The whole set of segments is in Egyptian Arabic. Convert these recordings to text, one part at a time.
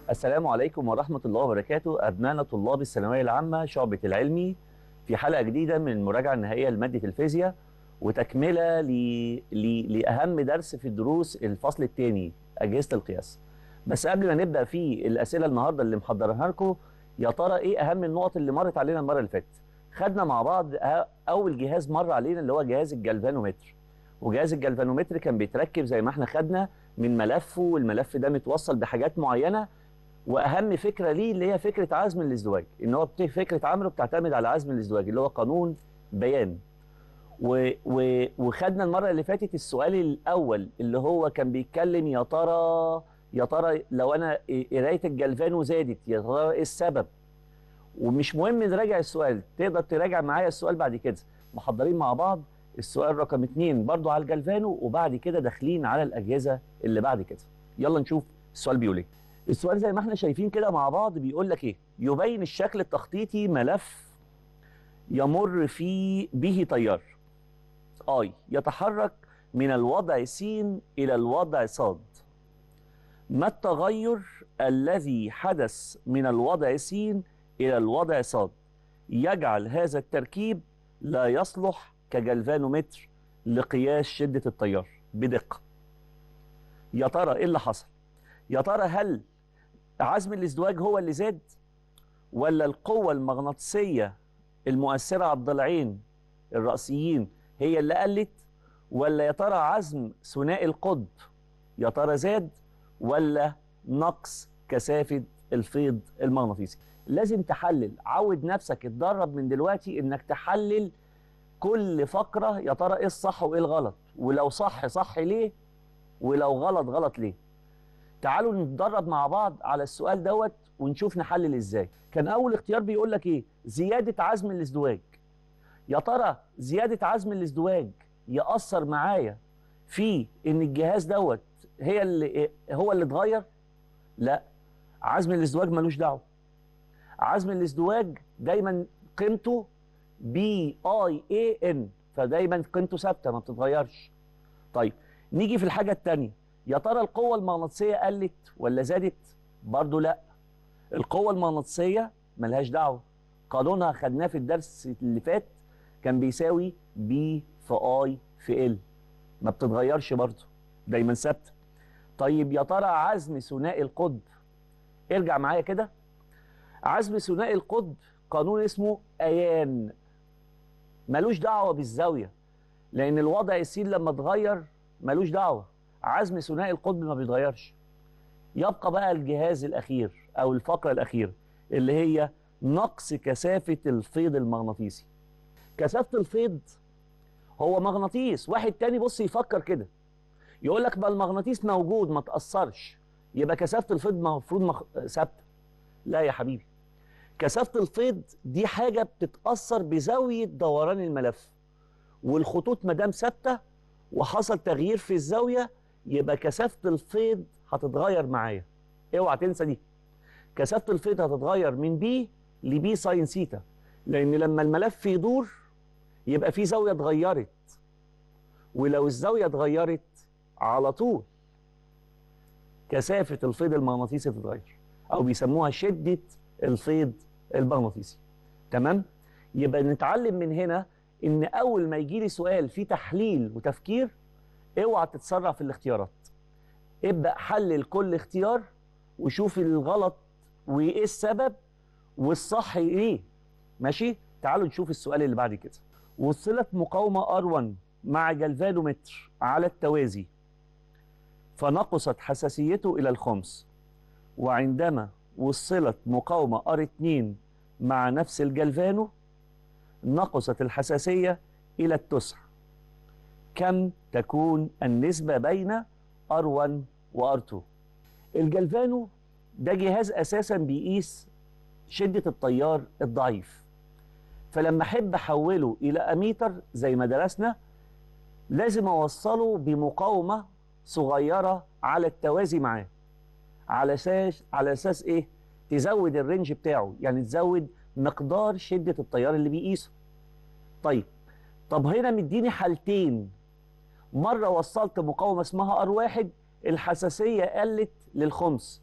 السلام عليكم ورحمة الله وبركاته أبنائنا طلاب الثانوية العامة شعبة العلمي في حلقة جديدة من المراجعة النهائية لمادة الفيزياء وتكملة ل... ل... لأهم درس في الدروس الفصل الثاني أجهزة القياس بس قبل ما نبدأ في الأسئلة النهاردة اللي محضرها لكم يا ترى إيه أهم النقط اللي مرت علينا المرة اللي فاتت خدنا مع بعض أول جهاز مر علينا اللي هو جهاز الجلفانومتر وجهاز الجلفانومتر كان بيتركب زي ما احنا خدنا من ملفه والملف ده متوصل بحاجات معينة واهم فكره ليه اللي هي فكره عزم الازدواج ان هو فكره عمله بتعتمد على عزم الازدواج اللي هو قانون بيان و و وخدنا المره اللي فاتت السؤال الاول اللي هو كان بيتكلم يا ترى يا ترى لو انا قرايه الجلفانو زادت يا ترى ايه السبب ومش مهم نراجع السؤال تقدر تراجع معايا السؤال بعد كده محضرين مع بعض السؤال رقم اتنين برضو على الجلفانو وبعد كده داخلين على الاجهزه اللي بعد كده يلا نشوف السؤال بيقول ايه السؤال زي ما احنا شايفين كده مع بعض بيقول لك ايه يبين الشكل التخطيطي ملف يمر في به تيار اي يتحرك من الوضع س الى الوضع ص ما التغير الذي حدث من الوضع س الى الوضع ص يجعل هذا التركيب لا يصلح كجلفانومتر لقياس شدة التيار بدقة يا ترى ايه اللي حصل يا ترى هل عزم الازدواج هو اللي زاد ولا القوة المغناطيسية المؤثرة على الضلعين الرأسيين هي اللي قلت ولا يا ترى عزم ثنائي القطب يا ترى زاد ولا نقص كثافة الفيض المغناطيسي لازم تحلل عود نفسك اتدرب من دلوقتي انك تحلل كل فقرة يا ترى ايه الصح وايه الغلط ولو صح صح ليه ولو غلط غلط ليه تعالوا نتدرب مع بعض على السؤال دوت ونشوف نحلل ازاي كان اول اختيار بيقول لك ايه زياده عزم الازدواج يا ترى زياده عزم الازدواج ياثر معايا في ان الجهاز دوت هي اللي هو اللي اتغير لا عزم الازدواج ملوش دعوه عزم الازدواج دايما قيمته بي اي اي ان فدايما قيمته ثابته ما بتتغيرش طيب نيجي في الحاجه الثانيه يا ترى القوة المغناطيسية قلت ولا زادت؟ برضه لا. القوة المغناطيسية ملهاش دعوة. قانونها خدناه في الدرس اللي فات كان بيساوي بي في اي في ال. ما بتتغيرش برضه. دايما ثابتة. طيب يا ترى عزم ثنائي القطب ارجع معايا كده. عزم ثنائي القطب قانون اسمه ايان. ملوش دعوة بالزاوية. لأن الوضع السين لما اتغير ملوش دعوة. عزم ثنائي القطب ما بيتغيرش يبقى بقى الجهاز الاخير او الفقره الاخيره اللي هي نقص كثافه الفيض المغناطيسي كثافه الفيض هو مغناطيس واحد تاني بص يفكر كده يقول لك ما المغناطيس موجود ما تاثرش يبقى كثافه الفيض المفروض مخ... ثابته لا يا حبيبي كثافه الفيض دي حاجه بتتاثر بزاويه دوران الملف والخطوط ما دام ثابته وحصل تغيير في الزاويه يبقى كثافه الفيض هتتغير معايا اوعى تنسى دي كثافه الفيض هتتغير من بي لبي ساين سيتا لان لما الملف يدور يبقى في زاويه اتغيرت ولو الزاويه اتغيرت على طول كثافه الفيض المغناطيسي تتغير او بيسموها شده الفيض المغناطيسي تمام يبقى نتعلم من هنا ان اول ما يجي لي سؤال فيه تحليل وتفكير اوعى تتسرع في الاختيارات ابدا حلل كل اختيار وشوف الغلط وايه السبب والصح ايه ماشي تعالوا نشوف السؤال اللي بعد كده وصلت مقاومه R1 مع جلفانومتر على التوازي فنقصت حساسيته الى الخمس وعندما وصلت مقاومه R2 مع نفس الجلفانو نقصت الحساسيه الى التسع كم تكون النسبة بين R1 و R2 الجلفانو ده جهاز أساسا بيقيس شدة التيار الضعيف فلما أحب أحوله إلى أميتر زي ما درسنا لازم أوصله بمقاومة صغيرة على التوازي معاه على أساس على أساس إيه؟ تزود الرينج بتاعه يعني تزود مقدار شدة التيار اللي بيقيسه طيب طب هنا مديني حالتين مرة وصلت مقاومة اسمها R1 الحساسية قلت للخمس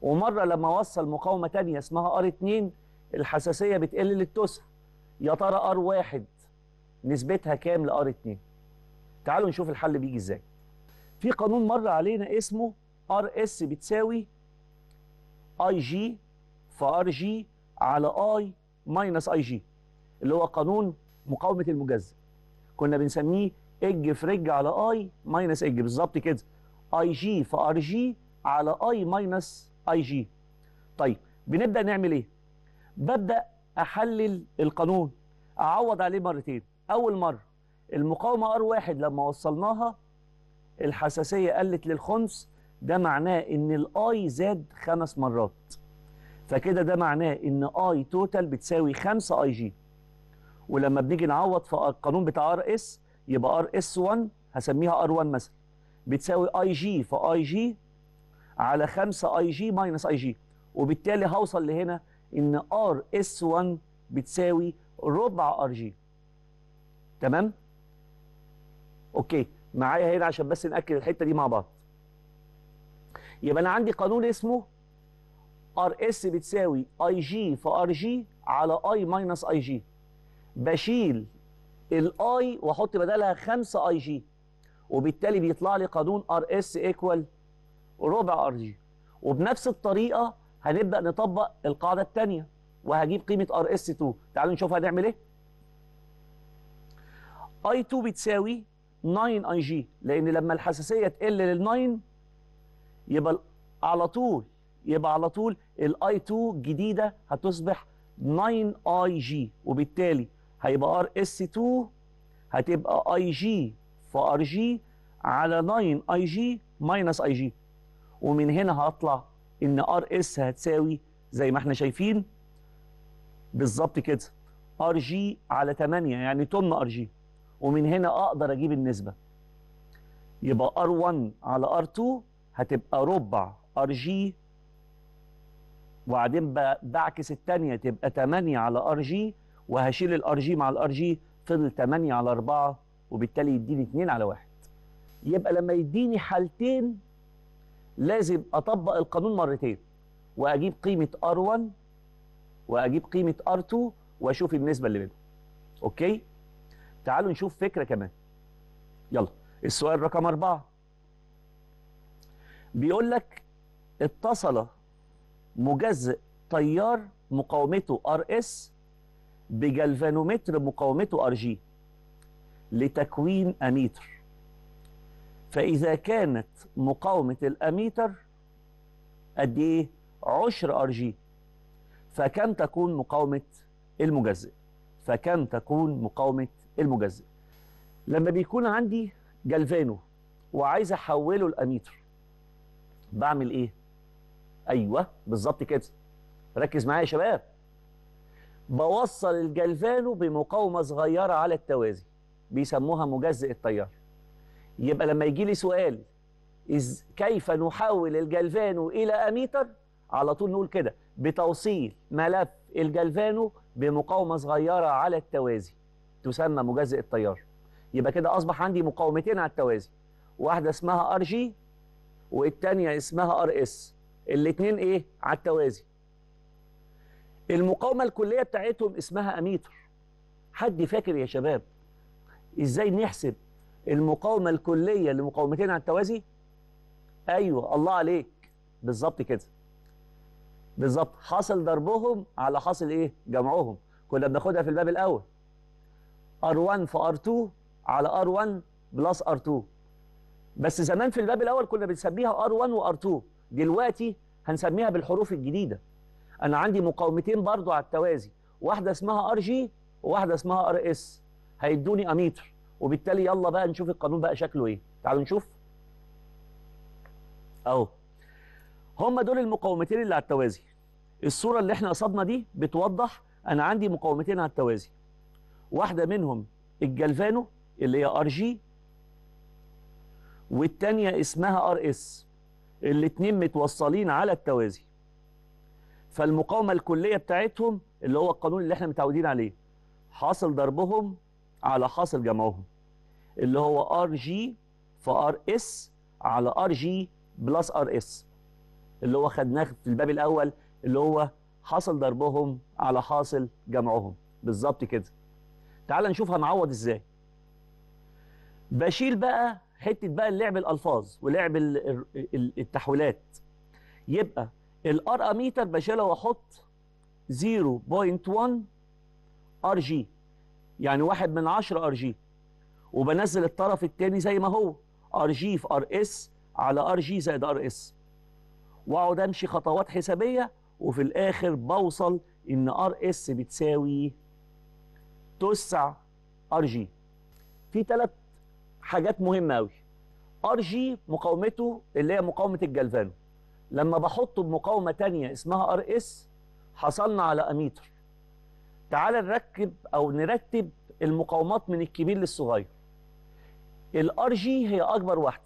ومره لما اوصل مقاومه تانية اسمها ار 2 الحساسيه بتقل للتسع يا ترى ار 1 نسبتها كام لار 2 تعالوا نشوف الحل بيجي ازاي في قانون مر علينا اسمه ار اس بتساوي اي جي في ار جي على اي ماينس اي جي اللي هو قانون مقاومه المجزء كنا بنسميه اج في رج على اي ماينس اج بالظبط كده اي جي في ار جي على اي ماينس اي جي طيب بنبدا نعمل ايه ببدا احلل القانون اعوض عليه مرتين اول مره المقاومه ار واحد لما وصلناها الحساسيه قلت للخمس ده معناه ان الاي زاد خمس مرات فكده ده معناه ان اي توتال بتساوي 5 اي جي ولما بنيجي نعوض في القانون بتاع ار اس يبقى ار اس 1 هسميها ار 1 مثلا بتساوي اي جي في اي جي على 5 اي جي ماينس اي جي وبالتالي هوصل لهنا ان ار اس 1 بتساوي ربع ار جي تمام اوكي معايا هنا عشان بس ناكد الحته دي مع بعض يبقى انا عندي قانون اسمه ار اس بتساوي اي جي في ار جي على اي ماينس اي جي بشيل الاي واحط بدلها 5 اي جي وبالتالي بيطلع لي قانون ار اس ايكوال ربع ار جي وبنفس الطريقه هنبدا نطبق القاعده الثانيه وهجيب قيمه ار اس 2 تعالوا نشوف هنعمل ايه اي 2 بتساوي 9 اي جي لان لما الحساسيه تقل لل 9 يبقى على طول يبقى على طول الاي 2 جديده هتصبح 9 اي جي وبالتالي هيبقى ار اس 2 هتبقى اي جي في ار جي على 9 اي جي ماينس اي جي ومن هنا هطلع ان ار اس هتساوي زي ما احنا شايفين بالظبط كده ار جي على 8 يعني 8 ار جي ومن هنا اقدر اجيب النسبه يبقى ار 1 على ار 2 هتبقى ربع ار جي وبعدين بعكس الثانيه تبقى 8 على ار جي وهشيل الار جي مع الار جي فضل 8 على 4 وبالتالي يديني 2 على 1 يبقى لما يديني حالتين لازم اطبق القانون مرتين واجيب قيمه ار1 واجيب قيمه ار2 واشوف النسبه اللي بينهم اوكي تعالوا نشوف فكره كمان يلا السؤال رقم أربعة بيقول لك اتصل مجزء تيار مقاومته ار اس بجلفانومتر مقاومته ار جي لتكوين اميتر فاذا كانت مقاومه الاميتر قد ايه عشر ار جي فكم تكون مقاومه المجزئ فكم تكون مقاومه المجزئ لما بيكون عندي جلفانو وعايز احوله لاميتر بعمل ايه ايوه بالظبط كده ركز معايا يا شباب بوصل الجلفانو بمقاومه صغيره على التوازي بيسموها مجزئ التيار يبقى لما يجي لي سؤال إز كيف نحول الجلفانو الى اميتر على طول نقول كده بتوصيل ملف الجلفانو بمقاومه صغيره على التوازي تسمى مجزئ التيار يبقى كده اصبح عندي مقاومتين على التوازي واحده اسمها ار جي والثانيه اسمها ار اس الاثنين ايه على التوازي المقاومه الكليه بتاعتهم اسمها اميتر حد فاكر يا شباب ازاي نحسب المقاومه الكليه لمقاومتين على التوازي ايوه الله عليك بالظبط كده بالظبط حاصل ضربهم على حاصل ايه جمعهم كنا بناخدها في الباب الاول R1 في R2 على R1 بلس R2 بس زمان في الباب الاول كنا بنسميها R1 وR2 دلوقتي هنسميها بالحروف الجديده انا عندي مقاومتين برضو على التوازي واحده اسمها RG وواحده اسمها RS هيدوني اميتر وبالتالي يلا بقى نشوف القانون بقى شكله ايه تعالوا نشوف اهو هم دول المقاومتين اللي على التوازي الصوره اللي احنا قصدنا دي بتوضح انا عندي مقاومتين على التوازي واحده منهم الجلفانو اللي هي ار جي والتانية اسمها ار اس الاتنين متوصلين على التوازي فالمقاومة الكلية بتاعتهم اللي هو القانون اللي احنا متعودين عليه حاصل ضربهم على حاصل جمعهم اللي هو ار جي في ار اس على ار جي بلس ار اس اللي هو خدناه في الباب الاول اللي هو حاصل ضربهم على حاصل جمعهم بالظبط كده تعال نشوف هنعوض ازاي بشيل بقى حته بقى اللعب الالفاظ ولعب ال- ال- التحويلات يبقى الار اميتر بشيلها واحط 0.1 ار جي يعني واحد من عشرة ار جي وبنزل الطرف الثاني زي ما هو ار جي في ار اس على ار جي زائد ار اس واقعد امشي خطوات حسابيه وفي الاخر بوصل ان ار اس بتساوي تسع ار جي في ثلاث حاجات مهمه قوي ار جي مقاومته اللي هي مقاومه الجلفانو لما بحطه بمقاومه تانية اسمها ار اس حصلنا على اميتر تعال نركب او نرتب المقاومات من الكبير للصغير الار جي هي اكبر واحده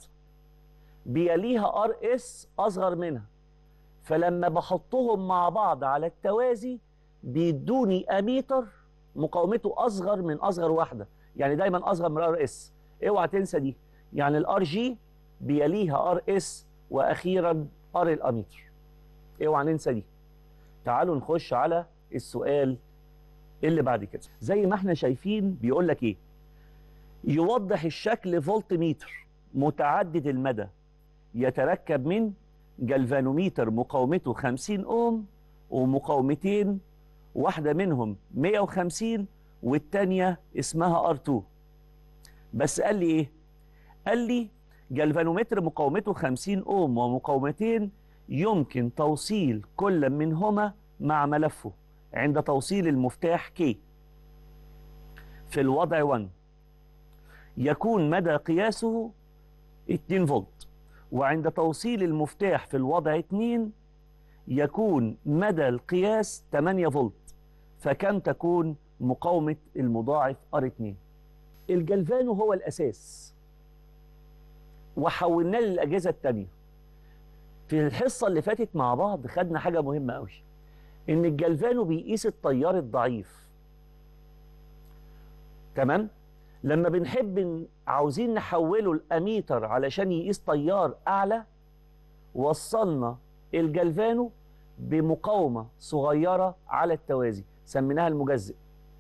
بيليها ار اس اصغر منها فلما بحطهم مع بعض على التوازي بيدوني اميتر مقاومته اصغر من اصغر واحده يعني دايما اصغر من الار اس اوعى تنسى دي يعني الار جي بيليها ار اس واخيرا ار الاميتر اوعى ننسى دي تعالوا نخش على السؤال اللي بعد كده زي ما احنا شايفين بيقول لك ايه يوضح الشكل فولت متر متعدد المدى يتركب من جلفانوميتر مقاومته 50 اوم ومقاومتين واحده منهم 150 والتانيه اسمها R2 بس قال لي ايه قال لي جلفانومتر مقاومته 50 اوم ومقاومتين يمكن توصيل كل منهما مع ملفه عند توصيل المفتاح K في الوضع 1 يكون مدى قياسه 2 فولت وعند توصيل المفتاح في الوضع 2 يكون مدى القياس 8 فولت فكم تكون مقاومة المضاعف R2 الجلفانو هو الأساس وحولناه للأجهزة التانية في الحصة اللي فاتت مع بعض خدنا حاجة مهمة قوي إن الجلفانو بيقيس التيار الضعيف تمام لما بنحب ن- عاوزين نحوله الاميتر علشان يقيس تيار اعلى وصلنا الجلفانو بمقاومه صغيره على التوازي سميناها المجزئ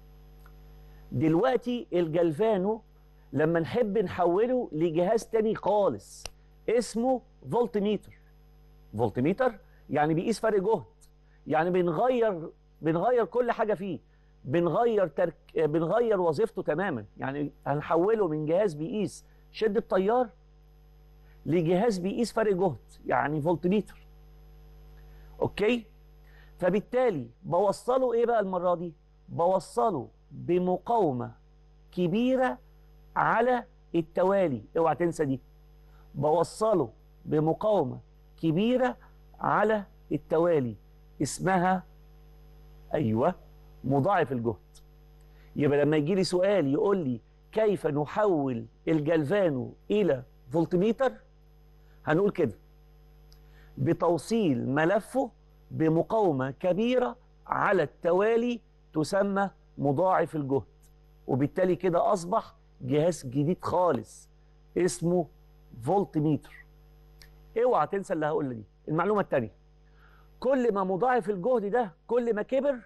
دلوقتي الجلفانو لما نحب نحوله لجهاز تاني خالص اسمه فولتميتر فولتميتر يعني بيقيس فرق جهد يعني بنغير بنغير كل حاجه فيه بنغير ترك بنغير وظيفته تماما يعني هنحوله من جهاز بيقيس شده تيار لجهاز بيقيس فرق جهد يعني فولتميتر اوكي فبالتالي بوصله ايه بقى المره دي بوصله بمقاومه كبيره على التوالي اوعى تنسى دي بوصله بمقاومه كبيره على التوالي اسمها ايوه مضاعف الجهد يبقى لما يجي لي سؤال يقول لي كيف نحول الجلفانو الى فولتميتر هنقول كده بتوصيل ملفه بمقاومه كبيره على التوالي تسمى مضاعف الجهد وبالتالي كده اصبح جهاز جديد خالص اسمه فولتميتر اوعى تنسى اللي هقول دي المعلومه الثانيه كل ما مضاعف الجهد ده كل ما كبر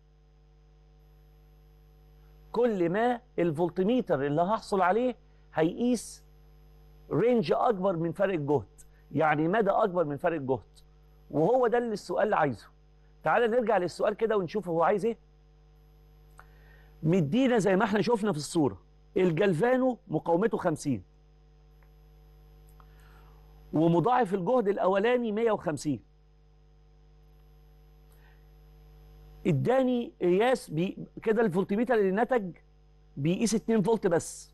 كل ما الفولتميتر اللي هحصل عليه هيقيس رينج اكبر من فرق الجهد يعني مدى اكبر من فرق الجهد وهو ده اللي السؤال عايزه تعال نرجع للسؤال كده ونشوف هو عايز ايه مدينا زي ما احنا شفنا في الصوره الجلفانو مقاومته 50 ومضاعف الجهد الاولاني 150 اداني قياس بي كده الفولتميتر اللي نتج بيقيس 2 فولت بس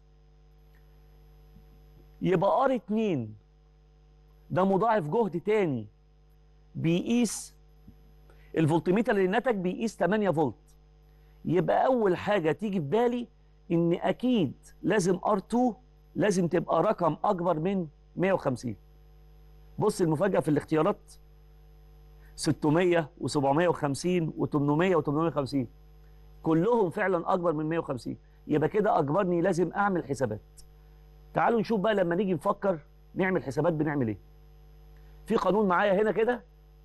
يبقى ار 2 ده مضاعف جهد تاني بيقيس الفولتميتر اللي نتج بيقيس 8 فولت يبقى اول حاجه تيجي في بالي ان اكيد لازم ار2 لازم تبقى رقم اكبر من 150 بص المفاجاه في الاختيارات 600 و750 و800 و850 كلهم فعلا اكبر من 150 يبقى كده اجبرني لازم اعمل حسابات تعالوا نشوف بقى لما نيجي نفكر نعمل حسابات بنعمل ايه في قانون معايا هنا كده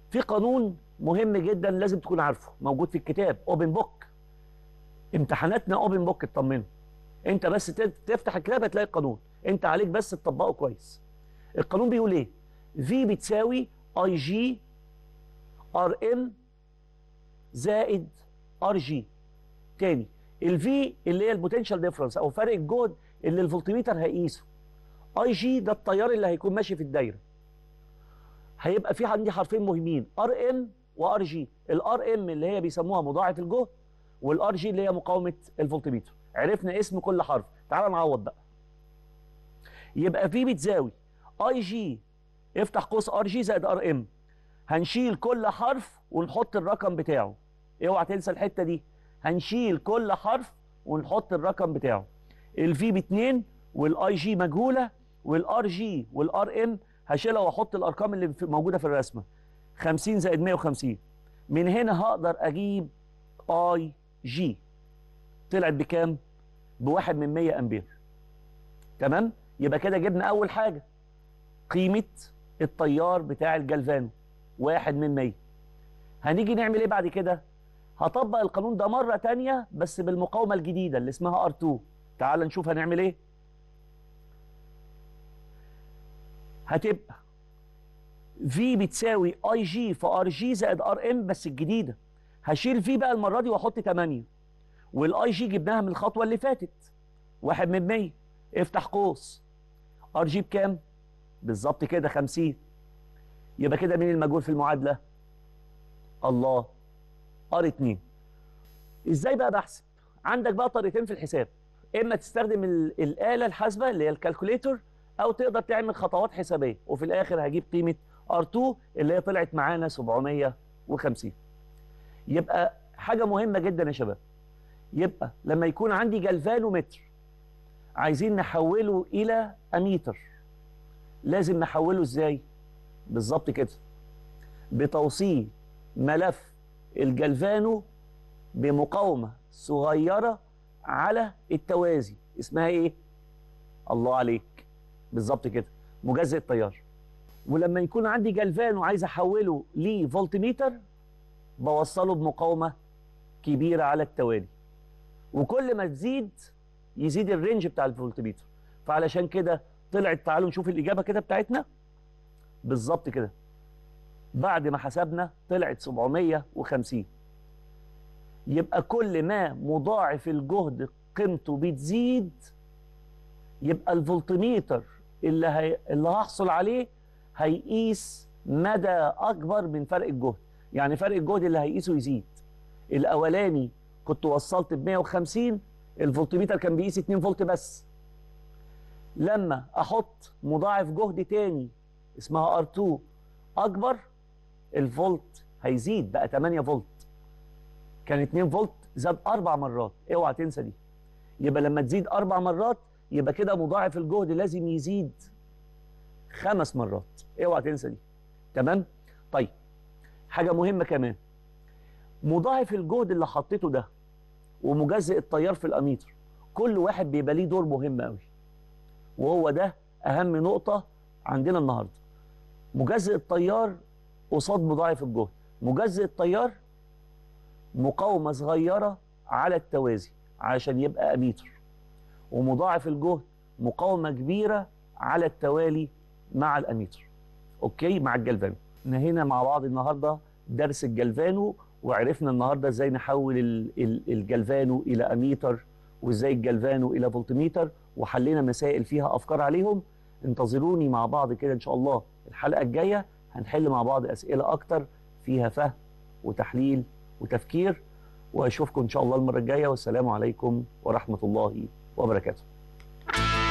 في قانون مهم جدا لازم تكون عارفه موجود في الكتاب اوبن بوك امتحاناتنا اوبن بوك اطمنوا انت بس تفتح الكتاب هتلاقي القانون انت عليك بس تطبقه كويس القانون بيقول ايه في بتساوي اي جي ار ام زائد ار جي تاني الفي اللي هي البوتنشال ديفرنس او فرق الجهد اللي الفولتميتر هيقيسه اي جي ده التيار اللي هيكون ماشي في الدايره هيبقى في عندي حرفين مهمين ار ام وار جي الار ام اللي هي بيسموها مضاعف الجهد والار جي اللي هي مقاومه الفولتميتر عرفنا اسم كل حرف تعال نعوض بقى يبقى في بتساوي اي جي افتح قوس ار جي زائد ار ام هنشيل كل حرف ونحط الرقم بتاعه اوعى تنسى الحته دي هنشيل كل حرف ونحط الرقم بتاعه الفي ب 2 والاي جي مجهوله والار جي والار ام هشيلها واحط الارقام اللي موجوده في الرسمه 50 زائد 150 من هنا هقدر اجيب اي جي طلعت بكام؟ بواحد من 100 امبير تمام؟ يبقى كده جبنا اول حاجه قيمه التيار بتاع الجلفانو واحد من 100 هنيجي نعمل ايه بعد كده؟ هطبق القانون ده مره تانية بس بالمقاومه الجديده اللي اسمها R2 تعال نشوف هنعمل ايه هتبقى في بتساوي اي جي في ار جي زائد ار ام بس الجديده هشيل في بقى المره دي واحط 8 والاي جي جبناها من الخطوه اللي فاتت واحد من 100 افتح قوس ار جي بكام بالظبط كده 50 يبقى كده مين المجهول في المعادله الله ار 2 ازاي بقى بحسب عندك بقى طريقتين في الحساب اما تستخدم الاله الحاسبه اللي هي الكالكوليتور او تقدر تعمل خطوات حسابيه وفي الاخر هجيب قيمه R2 اللي هي طلعت معانا 750 يبقى حاجه مهمه جدا يا شباب يبقى لما يكون عندي جلفانومتر عايزين نحوله الى اميتر لازم نحوله ازاي بالظبط كده بتوصيل ملف الجلفانو بمقاومه صغيره على التوازي اسمها ايه الله عليك بالظبط كده مجزئ التيار ولما يكون عندي جلفان وعايز احوله لفولتميتر بوصله بمقاومه كبيره على التوالي وكل ما تزيد يزيد الرينج بتاع الفولتميتر فعلشان كده طلعت تعالوا نشوف الاجابه كده بتاعتنا بالظبط كده بعد ما حسبنا طلعت 750 يبقى كل ما مضاعف الجهد قيمته بتزيد يبقى الفولتميتر اللي هي... اللي هحصل عليه هيقيس مدى اكبر من فرق الجهد يعني فرق الجهد اللي هيقيسه يزيد الاولاني كنت وصلت ب 150 الفولتميتر كان بيقيس 2 فولت بس لما احط مضاعف جهد تاني اسمها R2 اكبر الفولت هيزيد بقى 8 فولت كان 2 فولت زاد اربع مرات اوعى تنسى دي يبقى لما تزيد اربع مرات يبقى كده مضاعف الجهد لازم يزيد خمس مرات اوعى تنسى دي تمام طيب حاجه مهمه كمان مضاعف الجهد اللي حطيته ده ومجزئ التيار في الاميتر كل واحد بيبقى ليه دور مهم قوي وهو ده اهم نقطه عندنا النهارده مجزئ التيار قصاد مضاعف الجهد مجزئ التيار مقاومه صغيره على التوازي عشان يبقى اميتر ومضاعف الجهد مقاومه كبيره على التوالي مع الاميتر اوكي مع الجلفانو نهينا مع بعض النهارده درس الجلفانو وعرفنا النهارده ازاي نحول الجلفانو الى اميتر وازاي الجلفانو الى فولتميتر وحلينا مسائل فيها افكار عليهم انتظروني مع بعض كده ان شاء الله الحلقه الجايه هنحل مع بعض اسئله اكتر فيها فهم وتحليل وتفكير واشوفكم ان شاء الله المره الجايه والسلام عليكم ورحمه الله وبركاته